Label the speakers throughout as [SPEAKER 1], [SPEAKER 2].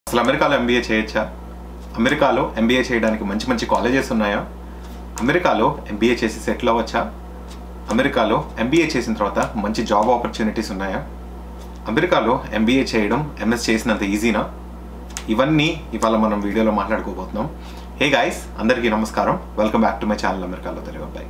[SPEAKER 1] అసలు అమెరికాలో ఎంబీఏ చేయొచ్చా అమెరికాలో ఎంబీఏ చేయడానికి మంచి మంచి కాలేజెస్ ఉన్నాయా అమెరికాలో ఎంబీఏ చేసి సెటిల్ అవ్వచ్చా అమెరికాలో ఎంబీఏ చేసిన తర్వాత మంచి జాబ్ ఆపర్చునిటీస్ ఉన్నాయా అమెరికాలో ఎంబీఏ చేయడం ఎంఎస్ చేసినంత ఈజీనా ఇవన్నీ ఇవాళ మనం వీడియోలో మాట్లాడుకోబోతున్నాం హే గాయస్ అందరికీ నమస్కారం welcome back to my channel అమెరికాలో తెలుగు అబ్బాయి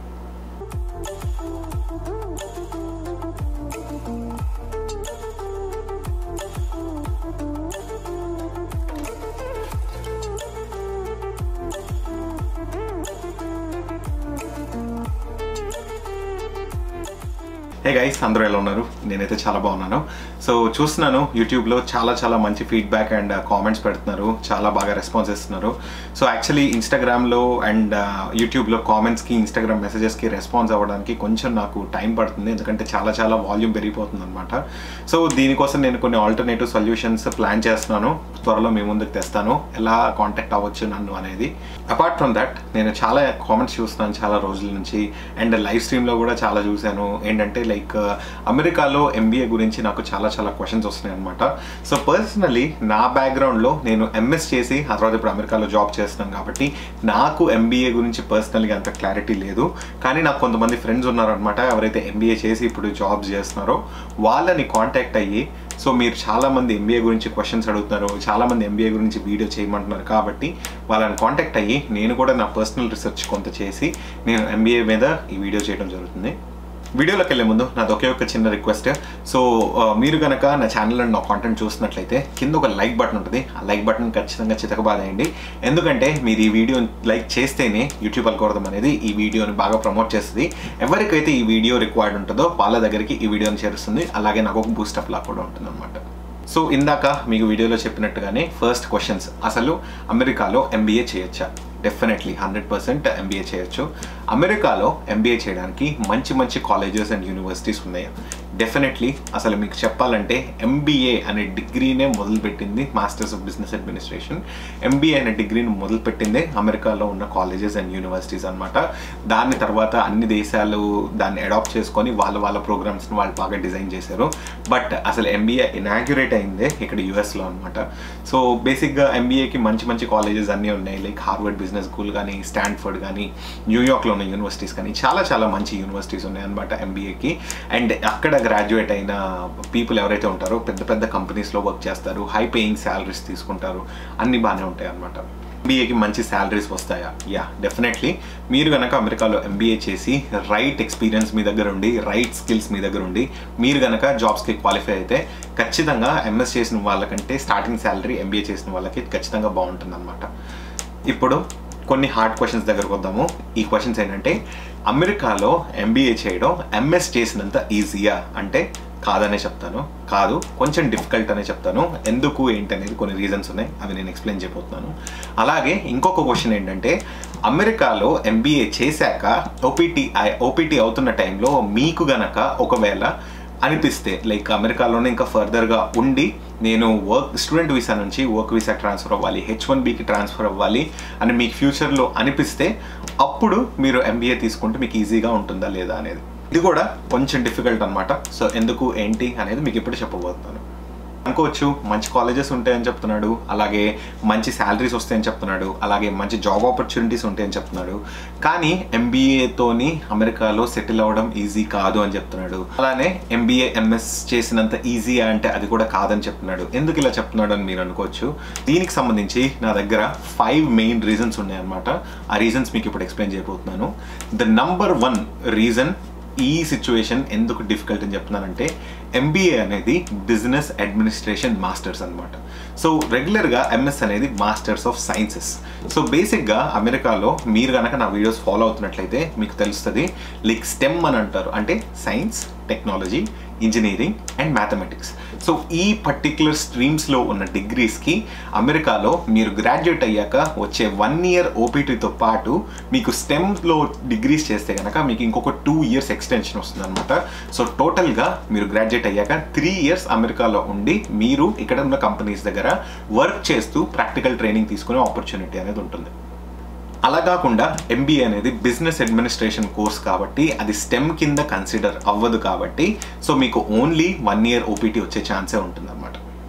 [SPEAKER 1] హే గైస్ అందరూ ఎలా ఉన్నారు నేనైతే చాలా బాగున్నాను సో చూస్తున్నాను యూట్యూబ్లో చాలా చాలా మంచి ఫీడ్బ్యాక్ అండ్ కామెంట్స్ పెడుతున్నారు చాలా బాగా రెస్పాన్స్ ఇస్తున్నారు సో యాక్చువల్లీ ఇన్స్టాగ్రామ్లో అండ్ యూట్యూబ్లో కామెంట్స్కి ఇన్స్టాగ్రామ్ మెసేజెస్కి రెస్పాన్స్ అవ్వడానికి కొంచెం నాకు టైం పడుతుంది ఎందుకంటే చాలా చాలా వాల్యూమ్ పెరిగిపోతుంది అనమాట సో దీనికోసం నేను కొన్ని ఆల్టర్నేటివ్ సొల్యూషన్స్ ప్లాన్ చేస్తున్నాను త్వరలో మీ ముందుకు తెస్తాను ఎలా కాంటాక్ట్ అవ్వచ్చు నన్ను అనేది అపార్ట్ ఫ్రమ్ దట్ నేను చాలా కామెంట్స్ చూస్తున్నాను చాలా రోజుల నుంచి అండ్ లైవ్ స్ట్రీమ్లో కూడా చాలా చూశాను ఏంటంటే లైక్ అమెరికాలో ఎంబీఏ గురించి నాకు చాలా చాలా క్వశ్చన్స్ వస్తున్నాయి అనమాట సో పర్సనలీ నా బ్యాక్గ్రౌండ్లో నేను ఎంఎస్ చేసి ఆ తర్వాత ఇప్పుడు అమెరికాలో జాబ్ చేస్తున్నాను కాబట్టి నాకు ఎంబీఏ గురించి పర్సనల్గా అంత క్లారిటీ లేదు కానీ నాకు కొంతమంది ఫ్రెండ్స్ ఉన్నారనమాట ఎవరైతే ఎంబీఏ చేసి ఇప్పుడు జాబ్స్ చేస్తున్నారో వాళ్ళని కాంటాక్ట్ అయ్యి సో మీరు చాలామంది ఎంబీఏ గురించి క్వశ్చన్స్ అడుగుతున్నారు చాలామంది ఎంబీఏ గురించి వీడియో చేయమంటున్నారు కాబట్టి వాళ్ళని కాంటాక్ట్ అయ్యి నేను కూడా నా పర్సనల్ రీసెర్చ్ కొంత చేసి నేను ఎంబీఏ మీద ఈ వీడియో చేయడం జరుగుతుంది వీడియోలోకి వెళ్ళే ముందు నాది ఒకే ఒక చిన్న రిక్వెస్ట్ సో ఆ, మీరు కనుక నా ఛానల్లో నా కాంటెంట్ చూసినట్లయితే కింద ఒక లైక్ బటన్ ఉంటుంది ఆ లైక్ బటన్ ఖచ్చితంగా చితకబాదేయండి ఎందుకంటే మీరు ఈ వీడియో లైక్ చేస్తేనే యూట్యూబ్ అల్గోరిథం అనేది ఈ వీడియోని బాగా ప్రమోట్ చేస్తుంది ఎవరికైతే ఈ వీడియో రిక్వైర్డ్ ఉంటుందో వాళ్ళ దగ్గరికి ఈ వీడియోని చేరుస్తుంది అలాగే నాకు ఒక బూస్టప్ లా కూడా ఉంటుంది అనమాట సో ఇందాక మీకు వీడియోలో చెప్పినట్టుగానే ఫస్ట్ క్వశ్చన్స్ అసలు అమెరికాలో ఎంబీఏ చేయొచ్చా డెఫినెట్లీ హండ్రెడ్ పర్సెంట్ ఎంబీఏ చేయొచ్చు అమెరికాలో ఎంబీఏ చేయడానికి మంచి మంచి కాలేజెస్ అండ్ యూనివర్సిటీస్ ఉన్నాయి డెఫినెట్లీ అసలు మీకు చెప్పాలంటే ఎంబీఏ అనే డిగ్రీనే మొదలుపెట్టింది masters of business administration MBA అనే డిగ్రీని మొదలుపెట్టిందే అమెరికాలో ఉన్న కాలేజెస్ అండ్ యూనివర్సిటీస్ అనమాట దాని తర్వాత అన్ని దేశాలు దాన్ని అడాప్ట్ చేసుకొని వాళ్ళ వాళ్ళ ప్రోగ్రామ్స్ని వాళ్ళు బాగా డిజైన్ చేశారు బట్ అసలు ఎంబీఏ ఇనాగ్యురేట్ అయిందే ఇక్కడ యూఎస్లో అనమాట సో బేసిక్గా ఎంబీఏకి మంచి మంచి కాలేజెస్ అన్నీ ఉన్నాయి లైక్ హార్వర్డ్ బిజినెస్ స్కూల్ కానీ స్టాన్ఫర్డ్ కానీ న్యూయార్క్లో ఉన్న యూనివర్సిటీస్ కానీ చాలా చాలా మంచి యూనివర్సిటీస్ ఉన్నాయి అనమాట ఎంబీఏకి అండ్ అక్కడ గ్రాడ్యుయేట్ అయిన పీపుల్ ఎవరైతే ఉంటారో పెద్ద పెద్ద కంపెనీస్లో వర్క్ చేస్తారు హై పేయింగ్ శాలరీస్ తీసుకుంటారు అన్నీ బాగానే ఉంటాయి అనమాట ఎంబీఏకి మంచి శాలరీస్ వస్తాయా యా డెఫినెట్లీ మీరు కనుక అమెరికాలో ఎంబీఏ చేసి రైట్ ఎక్స్పీరియన్స్ మీ దగ్గర ఉండి రైట్ స్కిల్స్ మీ దగ్గర ఉండి మీరు కనుక జాబ్స్కి క్వాలిఫై అయితే ఖచ్చితంగా ఎంఎస్ చేసిన వాళ్ళకంటే స్టార్టింగ్ శాలరీ ఎంబీఏ చేసిన వాళ్ళకి ఖచ్చితంగా బాగుంటుంది అనమాట ఇప్పుడు కొన్ని హార్డ్ క్వశ్చన్స్ దగ్గరకు వద్దాము ఈ క్వశ్చన్స్ ఏంటంటే అమెరికాలో ఎంబీఏ చేయడం ఎంఎస్ చేసినంత ఈజీయా అంటే కాదనే చెప్తాను కాదు కొంచెం డిఫికల్ట్ అనే చెప్తాను ఎందుకు ఏంటి అనేది కొన్ని రీజన్స్ ఉన్నాయి అవి నేను ఎక్స్ప్లెయిన్ చేయబోతున్నాను అలాగే ఇంకొక క్వశ్చన్ ఏంటంటే అమెరికాలో ఎంబీఏ చేశాక ఓపీటీ ఓపీటీ అవుతున్న టైంలో మీకు గనక ఒకవేళ అనిపిస్తే లైక్ అమెరికాలోనే ఇంకా ఫర్దర్గా ఉండి నేను వర్క్ స్టూడెంట్ వీసా నుంచి వర్క్ వీసా ట్రాన్స్ఫర్ అవ్వాలి హెచ్ వన్ బీకి ట్రాన్స్ఫర్ అవ్వాలి అని మీకు ఫ్యూచర్లో అనిపిస్తే అప్పుడు మీరు ఎంబీఏ తీసుకుంటే మీకు ఈజీగా ఉంటుందా లేదా అనేది ఇది కూడా కొంచెం డిఫికల్ట్ అనమాట సో ఎందుకు ఏంటి అనేది మీకు ఇప్పుడు చెప్పబోతున్నాను అనుకోవచ్చు మంచి కాలేజెస్ ఉంటాయని చెప్తున్నాడు అలాగే మంచి శాలరీస్ వస్తాయని చెప్తున్నాడు అలాగే మంచి జాబ్ ఆపర్చునిటీస్ ఉంటాయని చెప్తున్నాడు కానీ ఎంబీఏతోని అమెరికాలో సెటిల్ అవ్వడం ఈజీ కాదు అని చెప్తున్నాడు అలానే ఎంబీఏ ఎంఎస్ చేసినంత ఈజీ అంటే అది కూడా కాదని చెప్తున్నాడు ఎందుకు ఇలా చెప్తున్నాడు అని మీరు అనుకోవచ్చు దీనికి సంబంధించి నా దగ్గర ఫైవ్ మెయిన్ రీజన్స్ ఉన్నాయన్నమాట ఆ రీజన్స్ మీకు ఇప్పుడు ఎక్స్ప్లెయిన్ చేయబోతున్నాను ద నంబర్ వన్ రీజన్ ఈ సిచ్యువేషన్ ఎందుకు డిఫికల్ట్ అని చెప్తున్నానంటే ఎంబీఏ అనేది బిజినెస్ అడ్మినిస్ట్రేషన్ మాస్టర్స్ అనమాట సో రెగ్యులర్గా ఎంఎస్ అనేది మాస్టర్స్ ఆఫ్ సైన్సెస్ సో బేసిక్గా అమెరికాలో మీరు కనుక నా వీడియోస్ ఫాలో అవుతున్నట్లయితే మీకు తెలుస్తుంది లైక్ స్టెమ్ అని అంటారు అంటే science technology engineering and mathematics so ఈ పర్టిక్యులర్ స్ట్రీమ్స్లో ఉన్న డిగ్రీస్కి అమెరికాలో మీరు గ్రాడ్యుయేట్ అయ్యాక వచ్చే వన్ ఇయర్ ఓపీటీతో పాటు మీకు స్టెమ్లో డిగ్రీస్ చేస్తే కనుక మీకు ఇంకొక టూ ఇయర్స్ ఎక్స్టెన్షన్ వస్తుంది అనమాట సో టోటల్గా మీరు గ్రాడ్యుయేట్ అయ్యాక త్రీ ఇయర్స్ అమెరికాలో ఉండి మీరు ఇక్కడ ఉన్న కంపెనీస్ దగ్గర వర్క్ చేస్తూ ప్రాక్టికల్ ట్రైనింగ్ తీసుకునే ఆపర్చునిటీ అనేది ఉంటుంది అలా కాకుండా ఎంబీఏ అనేది బిజినెస్ అడ్మినిస్ట్రేషన్ కోర్స్ కాబట్టి అది స్టెమ్ కింద కన్సిడర్ అవ్వదు కాబట్టి సో మీకు ఓన్లీ వన్ ఇయర్ ఓపీటీ వచ్చే ఛాన్సే ఉంటుంది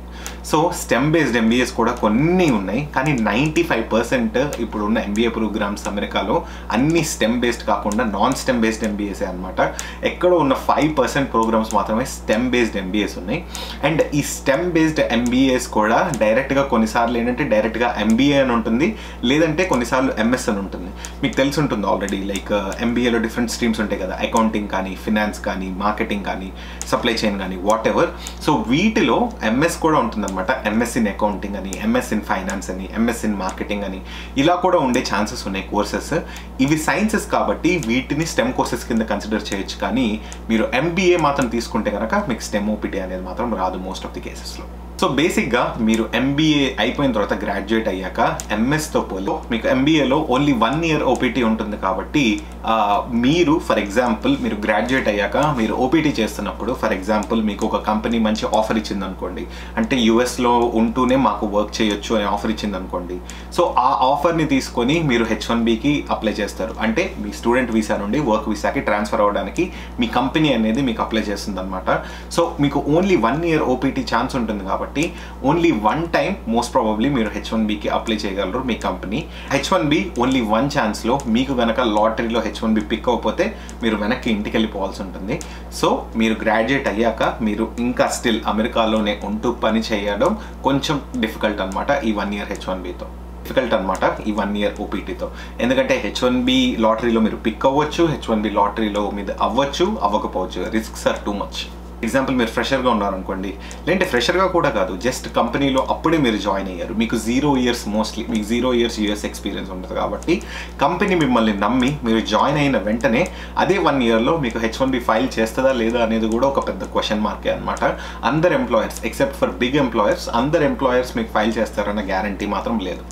[SPEAKER 1] సో స్టెమ్ బేస్డ్ ఎంబీఏస్ కూడా కొన్ని ఉన్నాయి కానీ నైంటీ ఫైవ్ పర్సెంట్ ఇప్పుడు ఉన్న ఎంబీఏ ప్రోగ్రామ్స్ అమెరికాలో అన్ని స్టెమ్ బేస్డ్ కాకుండా నాన్ స్టెమ్ బేస్డ్ ఎంబీఏసే అనమాట ఎక్కడో ఉన్న ఫైవ్ పర్సెంట్ ప్రోగ్రామ్స్ మాత్రమే స్టెమ్ బేస్డ్ ఎంబీఏస్ ఉన్నాయి అండ్ ఈ స్టెమ్ బేస్డ్ ఎంబీఏస్ కూడా డైరెక్ట్గా కొన్నిసార్లు ఏంటంటే డైరెక్ట్గా ఎంబీఏ అని ఉంటుంది లేదంటే కొన్నిసార్లు ఎంఎస్ అని ఉంటుంది మీకు తెలిసి ఉంటుంది ఆల్రెడీ లైక్ ఎంబీఏలో డిఫరెంట్ స్ట్రీమ్స్ ఉంటాయి కదా అకౌంటింగ్ కానీ ఫినాన్స్ కానీ మార్కెటింగ్ కానీ సప్లై చైన్ కానీ వాట్ ఎవర్ సో వీటిలో ఎంఎస్ కూడా ఉంటుందన్నమాట ఎంఎస్ ఇన్ అకౌంటింగ్ అని ఎంఎస్ ఇన్ ఫైనాన్స్ అని ఎంఎస్ ఇన్ మార్కెటింగ్ అని ఇలా కూడా ఉండే ఛాన్సెస్ ఉన్నాయి కోర్సెస్ ఇవి సైన్సెస్ కాబట్టి వీటిని స్టెమ్ కోర్సెస్ కింద కన్సిడర్ చేయొచ్చు కానీ మీరు ఎంబీఏ మాత్రం తీసుకుంటే కనుక మీకు స్టెమ్ ఓపీటీ అనేది మాత్రం రాదు మోస్ట్ ఆఫ్ ది కేసెస్లో సో బేసిక్గా మీరు ఎంబీఏ అయిపోయిన తర్వాత గ్రాడ్యుయేట్ అయ్యాక ఎంఎస్తో పోలి మీకు ఎంబీఏలో ఓన్లీ వన్ ఇయర్ ఓపీటీ ఉంటుంది కాబట్టి ఆ, మీరు ఫర్ ఎగ్జాంపుల్ మీరు గ్రాడ్యుయేట్ అయ్యాక మీరు ఓపీటీ చేస్తున్నప్పుడు ఫర్ ఎగ్జాంపుల్ మీకు ఒక కంపెనీ మంచి ఆఫర్ ఇచ్చింది అనుకోండి అంటే యుఎస్లో ఉంటూనే మాకు వర్క్ చేయొచ్చు అనే ఆఫర్ ఇచ్చింది అనుకోండి సో ఆ ఆఫర్ని తీసుకొని మీరు హెచ్ వన్ బికి అప్లై చేస్తారు అంటే మీ స్టూడెంట్ వీసా నుండి వర్క్ వీసాకి ట్రాన్స్ఫర్ అవ్వడానికి మీ కంపెనీ అనేది మీకు అప్లై చేస్తుంది అనమాట సో మీకు only one year OPT chance ఉంటుంది కాబట్టి only one time most probably మీరు హెచ్ వన్ బికి అప్లై చేయగలరు మీ company H one B only one ఛాన్స్లో మీకు గనక లాటరీలో హెచ్ వన్ బి పిక్ అవ్వకపోతే మీరు వెనక్కి ఇంటికి వెళ్ళిపోవాల్సి ఉంటుంది సో మీరు గ్రాడ్యుయేట్ అయ్యాక మీరు ఇంకా స్టిల్ అమెరికాలోనే ఉంటూ పని చేయడం కొంచెం డిఫికల్ట్ అనమాట ఈ వన్ ఇయర్ హెచ్ వన్ బితో డిఫికల్ట్ అనమాట ఈ వన్ ఇయర్ ఓపీటీతో ఎందుకంటే హెచ్ వన్ బి లాటరీలో మీరు పిక్ అవ్వచ్చు హెచ్ వన్ బి లాటరీలో మీద అవ్వచ్చు అవ్వకపోవచ్చు risks are too much example మీరు ఫ్రెషర్గా ఉన్నారనుకోండి లేదంటే ఫ్రెషర్గా కూడా కాదు జస్ట్ కంపెనీలో అప్పుడే మీరు జాయిన్ అయ్యారు మీకు జీరో ఇయర్స్ మోస్ట్లీ మీకు జీరో ఇయర్స్ యూఎస్ ఎక్స్పీరియన్స్ ఉంటుంది కాబట్టి కంపెనీ మిమ్మల్ని నమ్మి మీరు జాయిన్ అయిన వెంటనే అదే వన్ ఇయర్లో మీకు హెచ్ వన్ బి ఫైల్ చేస్తుందా లేదా అనేది కూడా ఒక పెద్ద క్వశ్చన్ మార్కే అనమాట అందరు employers except for big employers అందరు ఎంప్లాయర్స్ మీకు ఫైల్ చేస్తారన్న గ్యారంటీ మాత్రం లేదు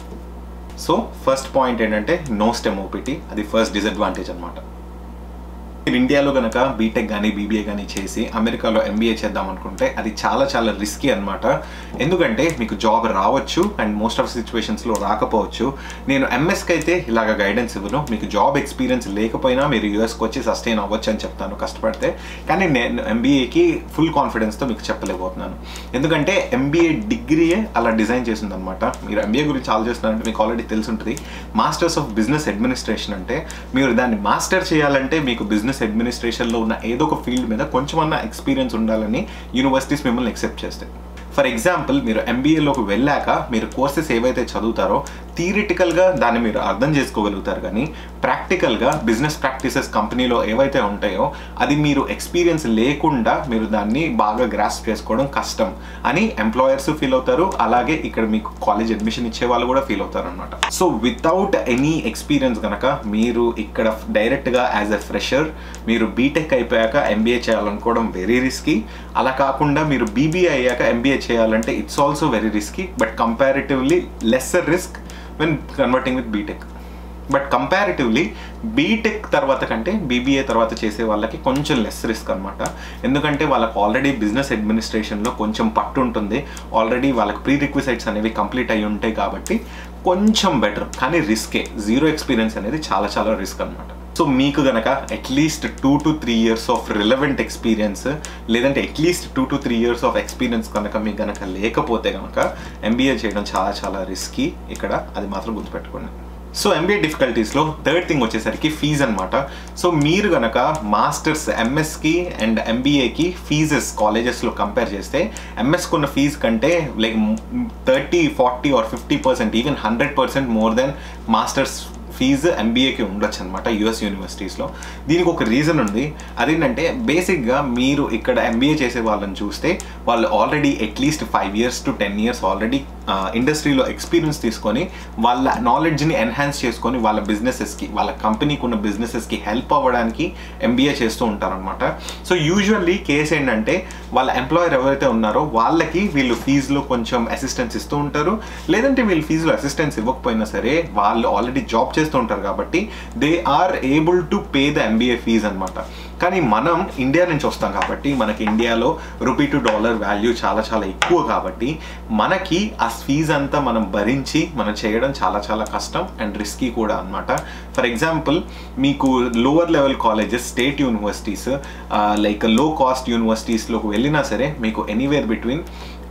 [SPEAKER 1] సో ఫస్ట్ పాయింట్ ఏంటంటే నో స్టెమ్ ఓపీటీ అది ఫస్ట్ డిసడ్వాంటేజ్ అనమాట మీరు ఇండియాలో కనుక బీటెక్ కానీ బీబీఏ కానీ చేసి అమెరికాలో ఎంబీఏ చేద్దాం అనుకుంటే అది చాలా చాలా రిస్కీ అనమాట ఎందుకంటే మీకు జాబ్ రావచ్చు అండ్ మోస్ట్ ఆఫ్ సిచ్యువేషన్స్లో రాకపోవచ్చు నేను ఎంఎస్కి అయితే ఇలాగ గైడెన్స్ ఇవ్వను మీకు జాబ్ ఎక్స్పీరియన్స్ లేకపోయినా మీరు యూఎస్కి వచ్చి సస్టైన్ అవ్వచ్చు అని చెప్తాను కష్టపడితే కానీ నేను ఎంబీఏకి ఫుల్ కాన్ఫిడెన్స్తో మీకు చెప్పలేకపోతున్నాను ఎందుకంటే ఎంబీఏ డిగ్రీయే అలా డిజైన్ చేసింది అనమాట మీరు ఎంబీఏ గురించి ఆలోచిస్తున్నారంటే మీకు ఆల్రెడీ తెలిసి ఉంటుంది మాస్టర్స్ ఆఫ్ బిజినెస్ అడ్మినిస్ట్రేషన్ అంటే మీరు దాన్ని మాస్టర్ చేయాలంటే మీకు బిజినెస్ అడ్మినిస్ట్రేషన్లో ఉన్న ఏదో ఒక ఫీల్డ్ మీద కొంచెమన్నా ఎక్స్పీరియన్స్ ఉండాలని యూనివర్సిటీస్ మిమ్మల్ని ఎక్సెప్ట్ చేస్తాయి ఫర్ ఎగ్జాంపుల్ మీరు ఎంబీఏలోకి వెళ్ళాక మీరు కోర్సెస్ ఏవైతే చదువుతారో థియరిటికల్గా దాన్ని మీరు అర్థం చేసుకోగలుగుతారు కానీ ప్రాక్టికల్గా బిజినెస్ ప్రాక్టీసెస్ కంపెనీలో ఏవైతే ఉంటాయో అది మీరు ఎక్స్పీరియన్స్ లేకుండా మీరు దాన్ని బాగా గ్రాస్ప్ చేసుకోవడం కష్టం అని ఎంప్లాయర్స్ ఫీల్ అవుతారు అలాగే ఇక్కడ మీకు కాలేజ్ అడ్మిషన్ ఇచ్చే వాళ్ళు కూడా ఫీల్ అవుతారు అనమాట సో వితౌట్ ఎనీ ఎక్స్పీరియన్స్ కనుక మీరు ఇక్కడ డైరెక్ట్గా యాజ్ ఎ ఫ్రెషర్ మీరు బీటెక్ అయిపోయాక ఎంబీఏ చేయాలనుకోవడం వెరీ రిస్కీ అలా కాకుండా మీరు బీబీఏ అయ్యాక ఎంబీఏ చేయాలంటే it's also very risky but comparatively lesser risk when converting with BTech but comparatively BTech తర్వాత కంటే బీబీఏ తర్వాత చేసే వాళ్ళకి కొంచెం లెస్ రిస్క్ అనమాట ఎందుకంటే వాళ్ళకి ఆల్రెడీ బిజినెస్ అడ్మినిస్ట్రేషన్లో కొంచెం పట్టు ఉంటుంది ఆల్రెడీ వాళ్ళకి ప్రీ రిక్విసైట్స్ అనేవి కంప్లీట్ అయి ఉంటాయి కాబట్టి కొంచెం బెటర్ కానీ రిస్కే జీరో ఎక్స్పీరియన్స్ అనేది చాలా చాలా రిస్క్ అనమాట సో మీకు గనక at least two to three years of relevant experience లేదంటే at least two to three years of experience కనుక మీకు గనక లేకపోతే కనుక ఎంబీఏ చేయడం చాలా చాలా రిస్కీ ఇక్కడ అది మాత్రం గుర్తుపెట్టుకోండి సో ఎంబీఏ డిఫికల్టీస్లో థర్డ్ థింగ్ వచ్చేసరికి ఫీజ్ అనమాట సో మీరు గనక మాస్టర్స్ ఎంఎస్కి అండ్ ఎంబీఏకి ఫీజెస్ కాలేజెస్లో కంపేర్ చేస్తే ఎంఎస్కి ఉన్న ఫీజ్ కంటే like thirty forty or fifty percent even hundred percent more than masters fee ఎంబీఏకి ఉండొచ్చు అనమాట యూఎస్ యూనివర్సిటీస్లో దీనికి ఒక రీజన్ ఉంది అదేంటంటే బేసిక్గా మీరు ఇక్కడ ఎంబీఏ చేసే వాళ్ళని చూస్తే వాళ్ళు already at least five years to ten years already ఇండస్ట్రీలో ఎక్స్పీరియన్స్ తీసుకొని వాళ్ళ నాలెడ్జ్ని ఎన్హాన్స్ చేసుకొని వాళ్ళ బిజినెసెస్కి వాళ్ళ కంపెనీకి ఉన్న బిజినెసెస్కి హెల్ప్ అవ్వడానికి ఎంబీఏ చేస్తూ ఉంటారనమాట సో యూజువల్లీ కేసు ఏంటంటే వాళ్ళ ఎంప్లాయర్ ఎవరైతే ఉన్నారో వాళ్ళకి వీళ్ళు ఫీజులో కొంచెం అసిస్టెన్స్ ఇస్తూ ఉంటారు లేదంటే వీళ్ళు ఫీజులో అసిస్టెన్స్ ఇవ్వకపోయినా సరే వాళ్ళు ఆల్రెడీ జాబ్ చేస్తూ ఉంటారు కాబట్టి they are able to pay the MBA fees అనమాట కానీ మనం ఇండియా నుంచి వస్తాం కాబట్టి మనకి ఇండియాలో రూపీ టు డాలర్ వాల్యూ చాలా చాలా ఎక్కువ కాబట్టి మనకి ఆ ఫీజ్ అంతా మనం భరించి మనం చేయడం చాలా చాలా కష్టం అండ్ రిస్కీ కూడా అనమాట ఫర్ ఎగ్జాంపుల్ మీకు lower level colleges state universities like low cost యూనివర్సిటీస్లోకి వెళ్ళినా సరే మీకు ఎనీవేర్ బిట్వీన్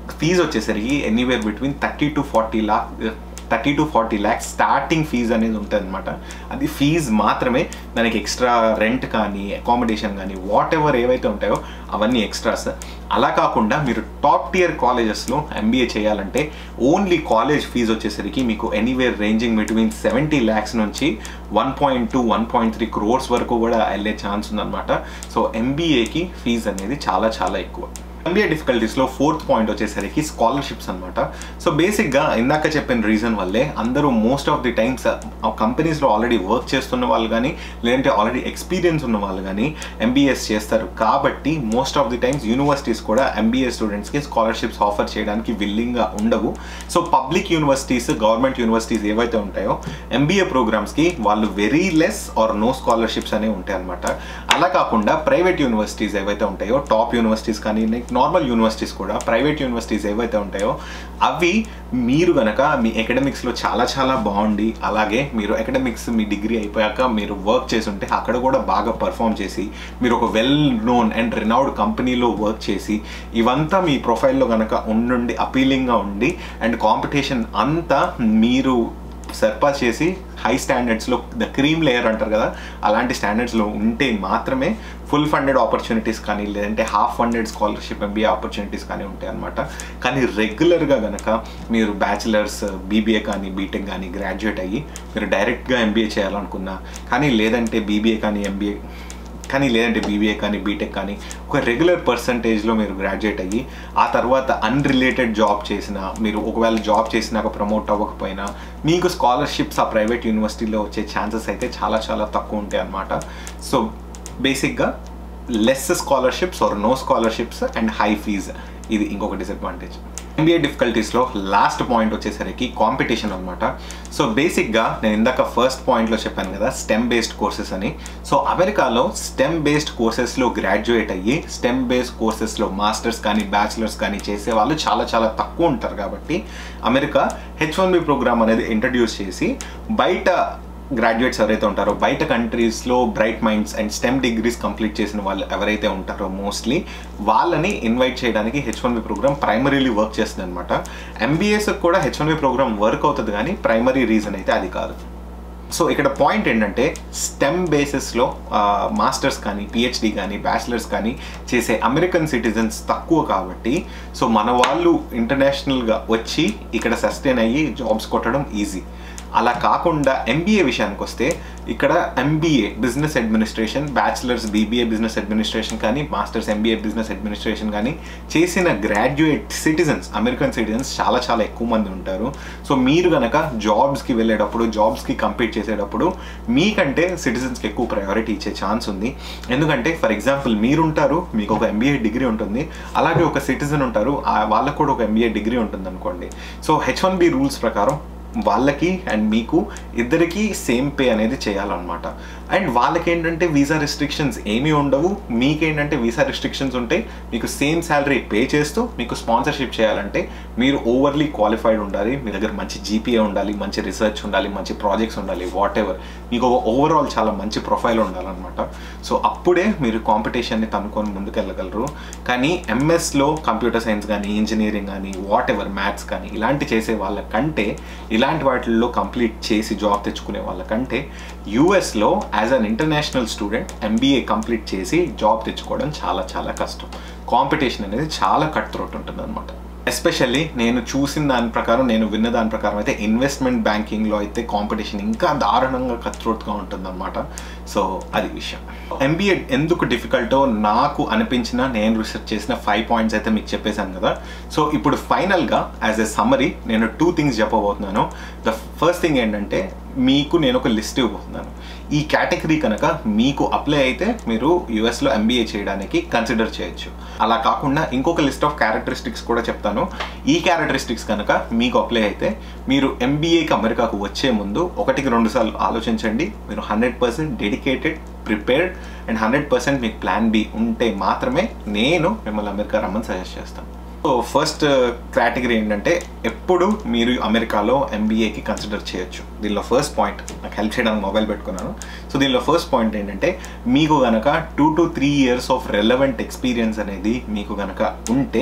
[SPEAKER 1] ఫీజు వచ్చేసరికి anywhere between thirty to forty lakh thirty to forty lakhs starting fees అనేది ఉంటుంది అనమాట అది ఫీజ్ మాత్రమే దానికి ఎక్స్ట్రా రెంట్ కానీ అకామిడేషన్ కానీ వాట్ ఎవర్ ఏవైతే ఉంటాయో అవన్నీ ఎక్స్ట్రాస్ అలా కాకుండా మీరు టాప్ టియర్ కాలేజెస్లో ఎంబీఏ చేయాలంటే ఓన్లీ కాలేజ్ ఫీజు వచ్చేసరికి మీకు anywhere ranging between seventy lakhs నుంచి one point two one point three crores వరకు కూడా వెళ్ళే ఛాన్స్ ఉందన్నమాట సో ఎంబీఏకి ఫీజు అనేది చాలా చాలా ఎక్కువ ఎంబీఏ డిఫికల్టీస్లో ఫోర్త్ పాయింట్ వచ్చేసరికి స్కాలర్షిప్స్ అనమాట సో బేసిక్గా ఇందాక చెప్పిన రీజన్ వల్లే అందరూ మోస్ట్ ఆఫ్ ది టైమ్స్ ఆ కంపెనీస్లో ఆల్రెడీ వర్క్ చేస్తున్న వాళ్ళు కానీ లేదంటే ఆల్రెడీ ఎక్స్పీరియన్స్ ఉన్న వాళ్ళు కానీ ఎంబీఎస్ చేస్తారు కాబట్టి most of the times universities కూడా ఎంబీఏ స్టూడెంట్స్కి స్కాలర్షిప్స్ ఆఫర్ చేయడానికి విల్లింగ్గా ఉండవు so public universities government universities ఏవైతే ఉంటాయో ఎంబీఏ ప్రోగ్రామ్స్కి వాళ్ళు very less or no scholarships అనేవి ఉంటాయి అనమాట అలా కాకుండా ప్రైవేట్ యూనివర్సిటీస్ ఏవైతే ఉంటాయో టాప్ యూనివర్సిటీస్ కానీ నార్మల్ యూనివర్సిటీస్ కూడా ప్రైవేట్ యూనివర్సిటీస్ ఏవైతే ఉంటాయో అవి మీరు గనక మీ ఎకడమిక్స్లో చాలా చాలా బాగుండి అలాగే మీరు ఎకడమిక్స్ మీ డిగ్రీ అయిపోయాక మీరు వర్క్ చేసి ఉంటే అక్కడ కూడా బాగా పర్ఫామ్ చేసి మీరు ఒక వెల్ నోన్ అండ్ రినౌడ్ కంపెనీలో వర్క్ చేసి ఇవంతా మీ ప్రొఫైల్లో గనక ఉండి అపీలింగ్గా ఉండి అండ్ కాంపిటీషన్ అంతా మీరు సర్పాస్ చేసి హై స్టాండర్డ్స్లో ద క్రీమ్ లేయర్ అంటారు కదా అలాంటి స్టాండర్డ్స్లో ఉంటే మాత్రమే ఫుల్ ఫండెడ్ ఆపర్చునిటీస్ కానీ లేదంటే half funded scholarship MBA opportunities కానీ ఉంటాయి అనమాట కానీ రెగ్యులర్గా కనుక మీరు బ్యాచిలర్స్ బీబీఏ కానీ బీటెక్ కానీ గ్రాడ్యుయేట్ అయ్యి మీరు డైరెక్ట్గా ఎంబీఏ చేయాలనుకున్నా కానీ లేదంటే బీబీఏ కానీ ఎంబీఏ కానీ లేదంటే బీబీఏ కానీ బీటెక్ కానీ ఒక రెగ్యులర్ పర్సంటేజ్లో మీరు గ్రాడ్యుయేట్ అయ్యి ఆ తర్వాత అన్రిలేటెడ్ జాబ్ చేసిన మీరు ఒకవేళ జాబ్ చేసినాక ప్రమోట్ అవ్వకపోయినా మీకు స్కాలర్షిప్స్ ఆ ప్రైవేట్ యూనివర్సిటీలో వచ్చే ఛాన్సెస్ అయితే చాలా చాలా తక్కువ ఉంటాయి అన్నమాట సో బేసిక్గా less scholarships or no scholarships and high fees ఇది ఇంకొక డిసడ్వాంటేజ్ ఎంబీఏ డిఫికల్టీస్లో లాస్ట్ పాయింట్ వచ్చేసరికి కాంపిటీషన్ అనమాట సో బేసిక్గా నేను ఇందాక ఫస్ట్ పాయింట్లో చెప్పాను కదా స్టెమ్ బేస్డ్ కోర్సెస్ అని సో అమెరికాలో స్టెమ్ బేస్డ్ కోర్సెస్లో గ్రాడ్యుయేట్ అయ్యి స్టెమ్ బేస్డ్ కోర్సెస్లో మాస్టర్స్ కానీ బ్యాచిలర్స్ కానీ చేసే వాళ్ళు చాలా చాలా తక్కువ ఉంటారు కాబట్టి America H one B program అనేది ఇంట్రడ్యూస్ చేసి బయట గ్రాడ్యుయేట్స్ ఎవరైతే ఉంటారో బయట కంట్రీస్లో bright minds and STEM degrees complete చేసిన వాళ్ళు ఎవరైతే ఉంటారో మోస్ట్లీ వాళ్ళని ఇన్వైట్ చేయడానికి H one B program primarily work చేస్తుంది అనమాట ఎంబీఎస్ కూడా H one B program work అవుతుంది కానీ ప్రైమరీ రీజన్ అయితే అది కాదు సో ఇక్కడ పాయింట్ ఏంటంటే స్టెమ్ బేసిస్లో మాస్టర్స్ కానీ పిహెచ్డి కానీ బ్యాచిలర్స్ కానీ చేసే అమెరికన్ సిటిజన్స్ తక్కువ కాబట్టి సో మన వాళ్ళు ఇంటర్నేషనల్గా వచ్చి ఇక్కడ సస్టైన్ అయ్యి జాబ్స్ కొట్టడం ఈజీ అలా కాకుండా ఎంబీఏ విషయానికి వస్తే ఇక్కడ MBA business administration bachelors BBA business administration కానీ మాస్టర్స్ ఎంబీఏ బిజినెస్ అడ్మినిస్ట్రేషన్ కానీ చేసిన గ్రాడ్యుయేట్ సిటిజన్స్ అమెరికన్ సిటిజన్స్ చాలా చాలా ఎక్కువ మంది ఉంటారు సో మీరు కనుక జాబ్స్కి వెళ్ళేటప్పుడు జాబ్స్కి కంపీట్ చేసేటప్పుడు మీకంటే సిటిజన్స్కి ఎక్కువ ప్రయారిటీ ఇచ్చే ఛాన్స్ ఉంది ఎందుకంటే ఫర్ ఎగ్జాంపుల్ మీరుంటారు మీకు ఒక ఎంబీఏ డిగ్రీ ఉంటుంది అలాగే ఒక సిటిజన్ ఉంటారు వాళ్ళకు కూడా ఒక ఎంబీఏ డిగ్రీ ఉంటుంది అనుకోండి so H one B rules ప్రకారం వాళ్ళకి అండ్ మీకు ఇద్దరికి సేమ్ పే అనేది చేయాలన్నమాట అండ్ వాళ్ళకి ఏంటంటే వీసా రెస్ట్రిక్షన్స్ ఏమీ ఉండవు మీకేంటంటే వీసా రెస్ట్రిక్షన్స్ ఉంటే మీకు సేమ్ శాలరీ పే చేస్తూ మీకు స్పాన్సర్షిప్ చేయాలంటే మీరు ఓవర్లీ క్వాలిఫైడ్ ఉండాలి మీ దగ్గర మంచి జీపీఏ ఉండాలి మంచి రీసెర్చ్ ఉండాలి మంచి ప్రాజెక్ట్స్ ఉండాలి వాట్ ఎవర్ మీకు ఓవరాల్ చాలా మంచి ప్రొఫైల్ ఉండాలన్నమాట సో అప్పుడే మీరు కాంపిటీషన్ని తనుకొని ముందుకెళ్ళగలరు కానీ ఎంఎస్లో కంప్యూటర్ సైన్స్ కానీ ఇంజనీరింగ్ కానీ వాట్ ఎవర్ మ్యాథ్స్ కానీ ఇలాంటి చేసే వాళ్ళకంటే ఇలాంటి వాటిల్లో కంప్లీట్ చేసి జాబ్ తెచ్చుకునే వాళ్ళకంటే యూఎస్లో as an international student MBA complete చేసి జాబ్ తెచ్చుకోవడం చాలా చాలా కష్టం కాంపిటీషన్ అనేది చాలా కట్ త్రోట్ ఉంటుంది అనమాట ఎస్పెషల్లీ నేను చూసిన దాని ప్రకారం నేను విన్న దాని ప్రకారం అయితే ఇన్వెస్ట్మెంట్ బ్యాంకింగ్లో అయితే కాంపిటీషన్ ఇంకా దారుణంగా కత్రోట్గా ఉంటుందన్నమాట సో అది విషయం ఎంబీఏ ఎందుకు డిఫికల్టో నాకు అనిపించిన నేను రీసెర్చ్ చేసిన ఫైవ్ పాయింట్స్ అయితే మీకు చెప్పేశాను కదా సో ఇప్పుడు ఫైనల్గా యాజ్ ఎ సమ్మరీ నేను టూ థింగ్స్ చెప్పబోతున్నాను ద ఫస్ట్ థింగ్ ఏంటంటే మీకు నేను ఒక లిస్ట్ ఇవ్వబోతున్నాను ఈ కేటగిరీ కనుక మీకు అప్లై అయితే మీరు యుఎస్లో ఎంబీఏ చేయడానికి కన్సిడర్ చేయొచ్చు అలా కాకుండా ఇంకొక లిస్ట్ ఆఫ్ క్యారెక్టరిస్టిక్స్ కూడా చెప్తాను ఈ క్యారెక్టరిస్టిక్స్ కనుక మీకు అప్లై అయితే మీరు ఎంబీఏకి అమెరికాకు వచ్చే ముందు ఒకటికి రెండు సార్లు ఆలోచించండి మీరు hundred percent dedicated prepared and hundred percent మీకు ప్లాన్ బి ఉంటే మాత్రమే నేను మిమ్మల్ని అమెరికా రమ్మని సజెస్ట్ చేస్తాను సో ఫస్ట్ కేటగిరీ ఏంటంటే ఎప్పుడు మీరు అమెరికాలో ఎంబీఏకి కన్సిడర్ చేయొచ్చు దీనిలో ఫస్ట్ పాయింట్ నాకు హెల్ప్ చేయడానికి మొబైల్ పెట్టుకున్నాను సో దీనిలో ఫస్ట్ పాయింట్ ఏంటంటే మీకు గనక two to three years of relevant experience అనేది మీకు గనక ఉంటే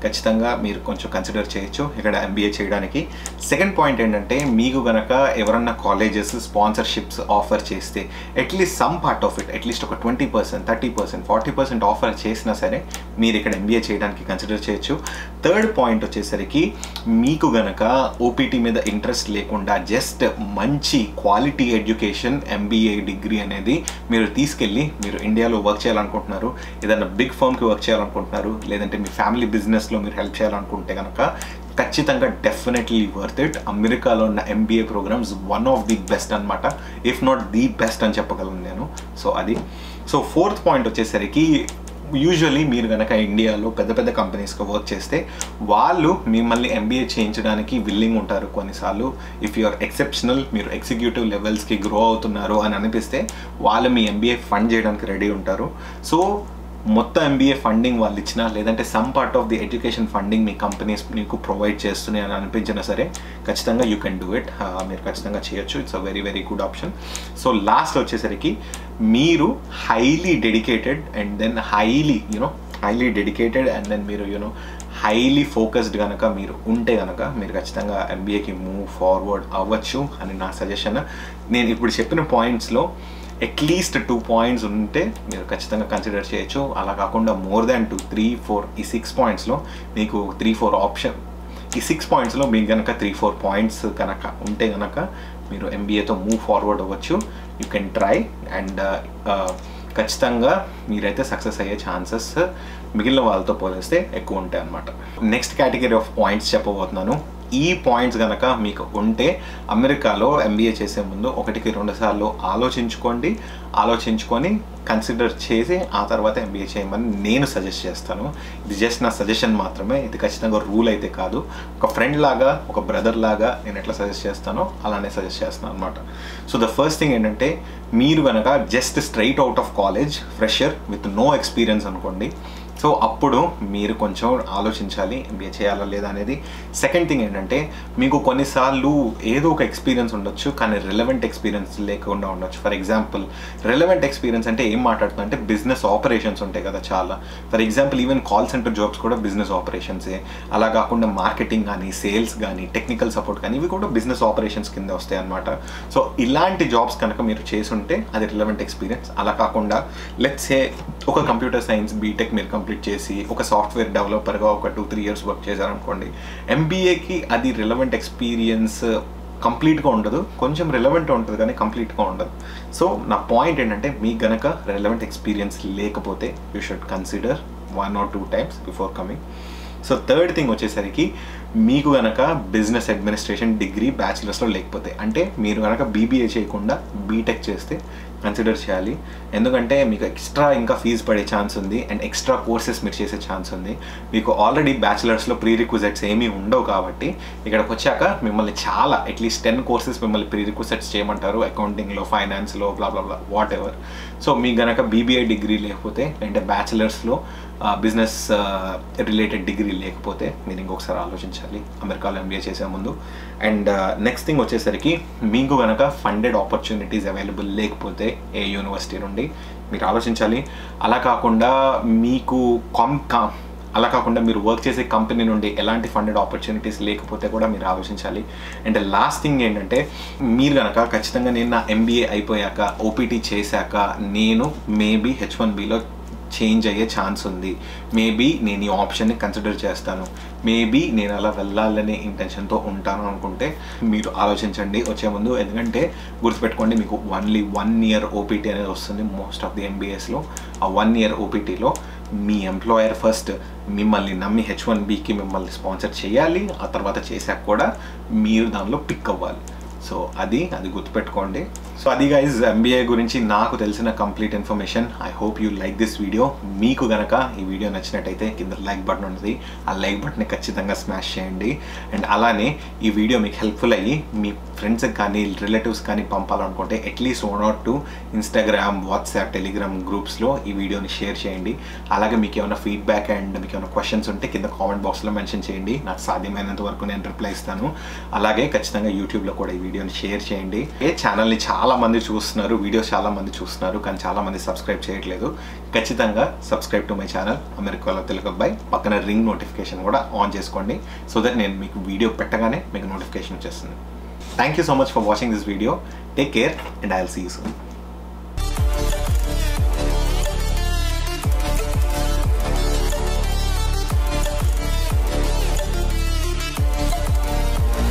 [SPEAKER 1] ఖచ్చితంగా మీరు కొంచెం కన్సిడర్ చేయొచ్చు ఇక్కడ ఎంబీఏ చేయడానికి సెకండ్ పాయింట్ ఏంటంటే మీకు గనక ఎవరన్నా కాలేజెస్ స్పాన్సర్షిప్స్ ఆఫర్ చేస్తే at least some part of it at least ఒక twenty percent thirty percent forty percent offer చేసినా సరే మీరు ఇక్కడ ఎంబీఏ చేయడానికి కన్సిడర్ చేయొచ్చు థర్డ్ పాయింట్ వచ్చేసరికి మీకు గనక ఓపీటీ మీద ఇంట్రెస్ట్ లేకుండా జస్ట్ మంచి క్వాలిటీ ఎడ్యుకేషన్ ఎంబీఏ డిగ్రీ అనేది మీరు తీసుకెళ్ళి మీరు ఇండియాలో వర్క్ చేయాలనుకుంటున్నారు ఏదైనా బిగ్ ఫర్మ్కి వర్క్ చేయాలనుకుంటున్నారు లేదంటే మీ ఫ్యామిలీ బిజినెస్లో మీరు హెల్ప్ చేయాలనుకుంటే కనుక ఖచ్చితంగా డెఫినెట్లీ వర్త్ ఇట్ అమెరికాలో ఉన్న MBA programs one of the best అనమాట ఇఫ్ నాట్ ది బెస్ట్ అని చెప్పగలను నేను సో అది సో ఫోర్త్ పాయింట్ వచ్చేసరికి యూజువలీ మీరు కనుక ఇండియాలో పెద్ద పెద్ద కంపెనీస్కి వర్క్ చేస్తే వాళ్ళు మిమ్మల్ని ఎంబీఏ చేయించడానికి విల్లింగ్ ఉంటారు కొన్నిసార్లు ఇఫ్ యూఆర్ ఎక్సెప్షనల్ మీరు ఎగ్జిక్యూటివ్ లెవెల్స్కి గ్రో అవుతున్నారు అని అనిపిస్తే వాళ్ళు మీ ఎంబీఏ ఫండ్ చేయడానికి రెడీ ఉంటారు సో మొత్తం ఎంబీఏ ఫండింగ్ వాళ్ళు ఇచ్చినా లేదంటే some part of the education funding మీ కంపెనీస్ మీకు ప్రొవైడ్ చేస్తున్నాయి అని అనిపించినా సరే ఖచ్చితంగా యూ కెన్ డూ ఇట్ మీరు ఖచ్చితంగా చేయొచ్చు it's a very very good option so last వచ్చేసరికి మీరు highly dedicated and then highly you know highly dedicated and then మీరు యూనో హైలీ ఫోకస్డ్ కనుక మీరు ఉంటే కనుక మీరు ఖచ్చితంగా ఎంబీఏకి మూవ్ ఫార్వర్డ్ అవ్వచ్చు అని నా సజెషన్ నేను ఇప్పుడు చెప్పిన పాయింట్స్లో అట్లీస్ట్ టూ పాయింట్స్ ఉంటే మీరు ఖచ్చితంగా కన్సిడర్ చేయొచ్చు అలా కాకుండా more than two three four ఈ సిక్స్ పాయింట్స్లో మీకు త్రీ ఫోర్ ఆప్షన్ ఈ సిక్స్ పాయింట్స్లో మీకు కనుక త్రీ ఫోర్ పాయింట్స్ కనుక ఉంటే కనుక మీరు ఎంబీఏతో మూవ్ ఫార్వర్డ్ అవ్వచ్చు యూ కెన్ ట్రై అండ్ ఖచ్చితంగా మీరైతే సక్సెస్ అయ్యే ఛాన్సెస్ మిగిలిన వాళ్ళతో పోలిస్తే ఎక్కువ ఉంటాయి అనమాట నెక్స్ట్ కేటగిరీ ఆఫ్ పాయింట్స్ చెప్పబోతున్నాను ఈ పాయింట్స్ కనుక మీకు ఉంటే అమెరికాలో ఎంబీఏ చేసే ముందు ఒకటికి రెండు సార్లు ఆలోచించుకోండి ఆలోచించుకొని కన్సిడర్ చేసి ఆ తర్వాత ఎంబీఏ చేయమని నేను సజెస్ట్ చేస్తాను ఇది జస్ట్ నా సజెషన్ మాత్రమే ఇది ఖచ్చితంగా రూల్ అయితే కాదు ఒక ఫ్రెండ్ లాగా ఒక బ్రదర్ లాగా నేను ఎట్లా సజెస్ట్ చేస్తానో అలానే సజెస్ట్ చేస్తాను అనమాట సో ద ఫస్ట్ థింగ్ ఏంటంటే మీరు కనుక just straight out of college fresher with no experience అనుకోండి సో అప్పుడు మీరు కొంచెం ఆలోచించాలి ఎంబీఏ చేయాలా లేదా అనేది సెకండ్ థింగ్ ఏంటంటే మీకు కొన్నిసార్లు ఏదో ఒక ఎక్స్పీరియన్స్ ఉండొచ్చు కానీ రిలవెంట్ ఎక్స్పీరియన్స్ లేకుండా ఉండొచ్చు ఫర్ ఎగ్జాంపుల్ రిలవెంట్ ఎక్స్పీరియన్స్ అంటే ఏం మాట్లాడుతున్నా అంటే బిజినెస్ ఆపరేషన్స్ ఉంటాయి కదా చాలా for example even call center jobs కూడా బిజినెస్ ఆపరేషన్సే అలా కాకుండా మార్కెటింగ్ కానీ సేల్స్ కానీ టెక్నికల్ సపోర్ట్ కానీ ఇవి కూడా బిజినెస్ ఆపరేషన్స్ కింద వస్తాయి అనమాట సో ఇలాంటి జాబ్స్ కనుక మీరు చేసుంటే అది రిలవెంట్ ఎక్స్పీరియన్స్ అలా కాకుండా లెట్స్ సే ఒక కంప్యూటర్ సైన్స్ బీటెక్ మీరు కంప్లీట్ చేసి ఒక సాఫ్ట్వేర్ డెవలపర్గా ఒక టూ త్రీ ఇయర్స్ వర్క్ చేశారనుకోండి ఎంబీఏకి అది రిలవెంట్ ఎక్స్పీరియన్స్ కంప్లీట్గా ఉండదు కొంచెం రిలవెంట్ ఉంటుంది కానీ కంప్లీట్గా ఉండదు సో నా పాయింట్ ఏంటంటే మీకు గనక రిలవెంట్ ఎక్స్పీరియన్స్ లేకపోతే you should consider one or two times before coming so third thing వచ్చేసరికి మీకు గనక బిజినెస్ అడ్మినిస్ట్రేషన్ డిగ్రీ బ్యాచిలర్స్లో లేకపోతే అంటే మీరు కనుక బీబీఏ చేయకుండా బీటెక్ చేస్తే కన్సిడర్ చేయాలి ఎందుకంటే మీకు ఎక్స్ట్రా ఇంకా ఫీజు పడే ఛాన్స్ ఉంది అండ్ ఎక్స్ట్రా కోర్సెస్ మీరు చేసే ఛాన్స్ ఉంది మీకు ఆల్రెడీ బ్యాచిలర్స్లో ప్రీ రిక్విజెట్స్ ఏమీ ఉండవు కాబట్టి ఇక్కడికి వచ్చాక మిమ్మల్ని చాలా అట్లీస్ట్ టెన్ కోర్సెస్ మిమ్మల్ని ప్రీ రిక్విజెట్స్ చేయమంటారు అకౌంటింగ్లో ఫైనాన్స్లో blah blah blah whatever so మీకు గనక బీబీఐ డిగ్రీ లేకపోతే అంటే బ్యాచిలర్స్లో బిజినెస్ రిలేటెడ్ డిగ్రీ లేకపోతే మీరు ఇంకొకసారి ఆలోచించాలి అమెరికాలో ఎంబీఏ చేసే ముందు అండ్ నెక్స్ట్ థింగ్ వచ్చేసరికి మీకు కనుక ఫండెడ్ ఆపర్చునిటీస్ అవైలబుల్ లేకపోతే ఏ యూనివర్సిటీ నుండి మీరు ఆలోచించాలి అలా కాకుండా మీకు కామ్ కా అలా కాకుండా మీరు వర్క్ చేసే కంపెనీ నుండి ఎలాంటి ఫండెడ్ ఆపర్చునిటీస్ లేకపోతే కూడా మీరు ఆలోచించాలి అండ్ లాస్ట్ థింగ్ ఏంటంటే మీరు కనుక ఖచ్చితంగా నేను నా ఎంబీఏ అయిపోయాక ఓపీటీ చేశాక నేను మేబీ హెచ్ వన్ బిలో చేంజ్ అయ్యే ఛాన్స్ ఉంది మేబీ నేను ఈ ఆప్షన్ని కన్సిడర్ చేస్తాను మేబీ నేను అలా వెళ్ళాలనే ఇంటెన్షన్తో ఉంటాను అనుకుంటే మీరు ఆలోచించండి వచ్చే ముందు ఎందుకంటే గుర్తుపెట్టుకోండి మీకు ఓన్లీ వన్ ఇయర్ ఓపీటీ అనేది వస్తుంది మోస్ట్ ఆఫ్ ది ఎంబీఎస్లో ఆ వన్ ఇయర్ ఓపీటీలో మీ ఎంప్లాయర్ ఫస్ట్ మిమ్మల్ని నమ్మి హెచ్ వన్ బీకి మిమ్మల్ని స్పాన్సర్ చేయాలి ఆ తర్వాత చేశాక కూడా మీరు దానిలో పిక్ అవ్వాలి సో అది అది గుర్తుపెట్టుకోండి సో అది గైజ్ ఎంబీఏ గురించి నాకు తెలిసిన complete information I hope you like this video మీకు గనక ఈ వీడియో నచ్చినట్టయితే కింద లైక్ బటన్ ఉంటుంది ఆ లైక్ బటన్ని ఖచ్చితంగా స్మాష్ చేయండి అండ్ అలానే ఈ వీడియో మీకు హెల్ప్ఫుల్ అయ్యి మీ ఫ్రెండ్స్కి కానీ రిలేటివ్స్ కానీ పంపాలనుకుంటే at least one or two Instagram WhatsApp Telegram గ్రూప్స్లో ఈ వీడియోని షేర్ చేయండి అలాగే మీకు ఏమైనా ఫీడ్బ్యాక్ అండ్ మీకు ఏమైనా క్వశ్చన్స్ ఉంటే కింద కామెంట్ బాక్స్లో మెన్షన్ చేయండి నాకు సాధ్యమైనంత వరకు నేను రిప్లై ఇస్తాను అలాగే ఖచ్చితంగా యూట్యూబ్లో కూడా ఈ వీడియోని షేర్ చేయండి ఏ ఛానల్ని చాలా చాలా మంది చూస్తున్నారు వీడియోస్ చాలా మంది చూస్తున్నారు కానీ చాలా మంది సబ్స్క్రైబ్ చేయట్లేదు ఖచ్చితంగా సబ్స్క్రైబ్ టు మై ఛానల్ అమెరికాలో తెలుగు అబ్బాయి పక్కన రింగ్ నోటిఫికేషన్ కూడా ఆన్ చేసుకోండి సో దట్ నేను మీకు వీడియో పెట్టగానే మీకు నోటిఫికేషన్ వచ్చేస్తుంది thank you so much for watching this video take care and I will see you soon